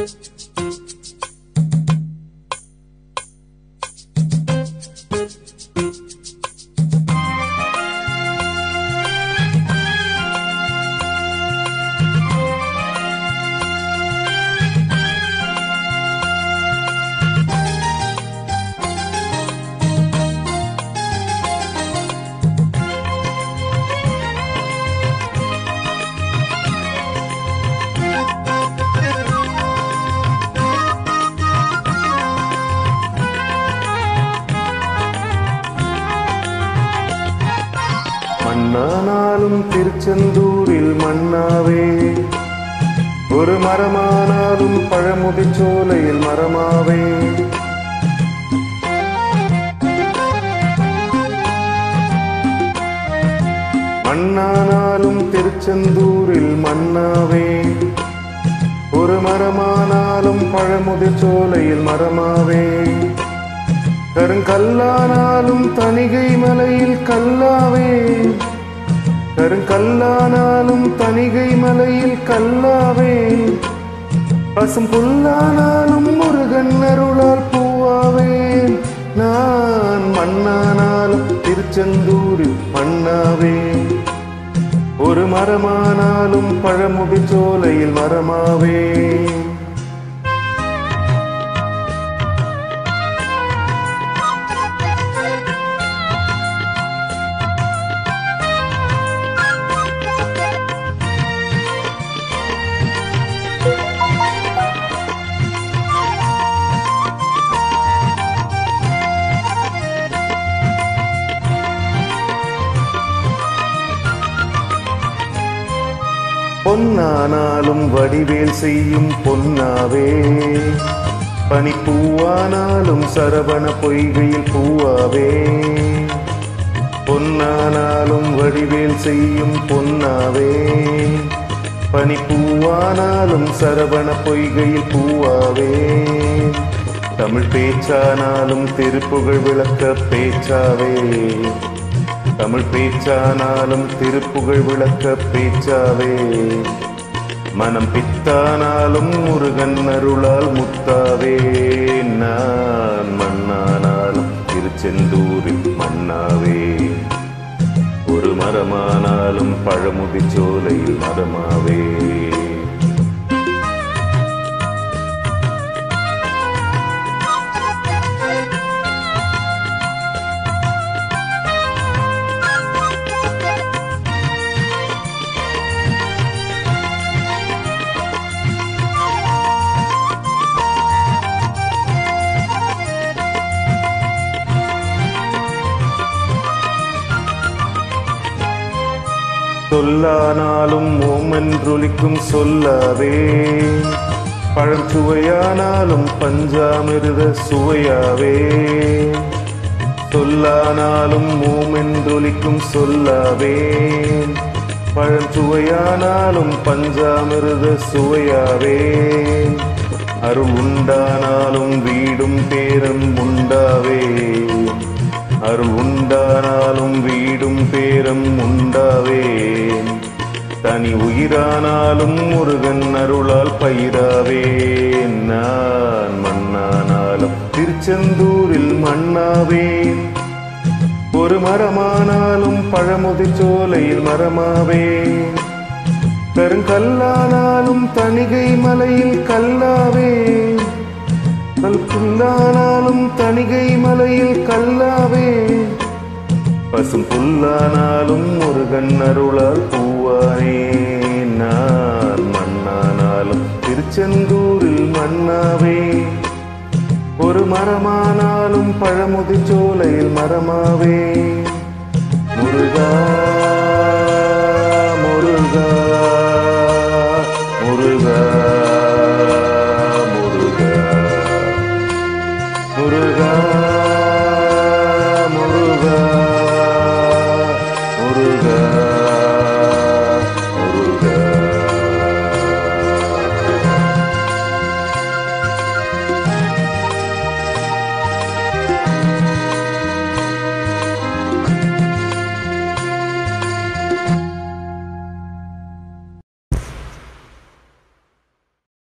மண்ணானாலும் திருச்செந்தூரில் மண்ணாவே ஒரு மரமானாலும் பழமுதிர் சோலையில் மரமாவே மண்ணானாலும் திருச்செந்தூரில் மண்ணாவே ஒரு மரமானாலும் பழமுதிர் சோலையில் மரமாவே கருங்கல்லானாலும் தணிகை மலையில் கல்லாவே கருங்கல்லானாலும் தணிகை மலையில் கல்லாவே பசும் புல்லானாலும் முருகன் அருளால் பூவாவே நான் மண்ணானாலும் திருச்செந்தூரில் மண்ணாவே ஒரு மரமானாலும் பழமுதி சோலையில் மரமாவே பொன்னானாலும் வடிவேல் செய்யும் பொன்னாவே பனிப்பூவானாலும் சரவண பொய்கையில் பூவாவே பொன்னானாலும் வடிவேல் செய்யும் பொன்னாவே பனிப்பூவானாலும் சரவண பொய்கையில் பூவாவே தமிழ் பேச்சானாலும் திருப்புகழ் விளக்க பேச்சாவே தமிழ் பேச்சானாலும் திருப்புகழ் விளக்க பேச்சாவே மனம் பித்தானாலும் முருகன் அருளால் முத்தாவே நான் மண்ணானாலும் திருச்செந்தூரில் மண்ணாவே ஒரு மரமானாலும் பழமுதி சோலையில் மரமாவே சொல்லானாலும் ஓமென்றொலிக்கும் சொல்லாவே பழம் சுவையானாலும் பஞ்சாமிருத சுவையாவே சொல்லானாலும் ஓமென்றொலிக்கும் சொல்லாவே பழம் சுவையானாலும் பஞ்சாமிருத சுவையாவே அருள் உண்டானாலும் வீடும் பேரும் உண்டாவே அருள் உண்டானாலும் வீடும் பேரும் உண்டாவே தனி உயிரானாலும் முருகன் அருளால் பயிராவே நான் மண்ணானாலும் திருச்செந்தூரில் மண்ணாவே ஒரு மரமானாலும் பழமுதி சோலையில் மரமாவே கருங்கல்லானாலும் தணிகை மலையில் கல்லாவே கல்புல்லானாலும் தணிகை மலையில் கல்லாவே பசும் புல்லானாலும் முருகன் அருளால் பூவானே நான் மண்ணானாலும் திருச்செந்தூரில் மண்ணாவே ஒரு மரமானாலும் பழமுதி சோலையில் மரமாவே முருகா